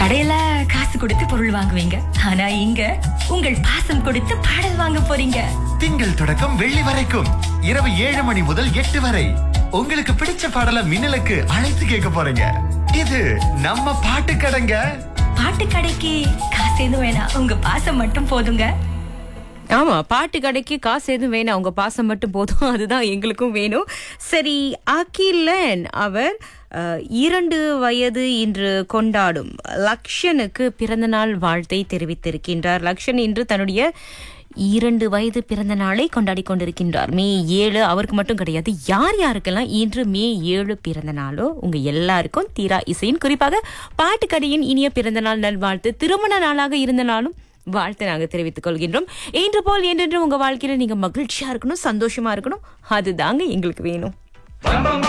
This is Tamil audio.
கடையில காசு கொடுத்து பொருள் வாங்குவீங்க ஆனா இங்க உங்கள் பாசம் கொடுத்து பாடல் வாங்க போறீங்க திங்கள் தொடக்கம் வெள்ளி வரைக்கும் இரவு ஏழு மணி முதல் எட்டு வரை உங்களுக்கு பிடிச்ச பாடல மின்னலுக்கு அழைத்து கேட்க போறீங்க இது நம்ம பாட்டு கடைங்க பாட்டு கடைக்கு காசு எதுவும் வேணாம் உங்க பாசம் மட்டும் போதுங்க ஆமா பாட்டு கடைக்கு காசு எதுவும் வேணாம் உங்க பாசம் மட்டும் போதும் அதுதான் எங்களுக்கும் வேணும் சரி அகிலன் அவர் அஹ், இரண்டு வயது இன்று கொண்டாடும் லக்ஷனுக்கு பிறந்தநாள் வாழ்த்தை தெரிவித்திருக்கின்றார் லக்ஷன் இன்று தன்னுடைய இரண்டு வயது பிறந்த நாளை கொண்டாடி கொண்டிருக்கின்றார் மே ஏழு அவருக்கு மட்டும் கிடையாது யார் யாருக்கெல்லாம் இன்று மே ஏழு பிறந்த நாளோ உங்க எல்லாருக்கும் தீரா இசையின் குறிப்பாக பாட்டுக்கடையின் இனிய பிறந்த நாள் நல்வாழ்த்து திருமண நாளாக இருந்த நாளும் வாழ்த்து நாங்க தெரிவித்துக் கொள்கின்றோம் இன்று போல் என்றென்று உங்க வாழ்க்கையில நீங்க மகிழ்ச்சியா இருக்கணும் சந்தோஷமா இருக்கணும் அதுதாங்க எங்களுக்கு வேணும்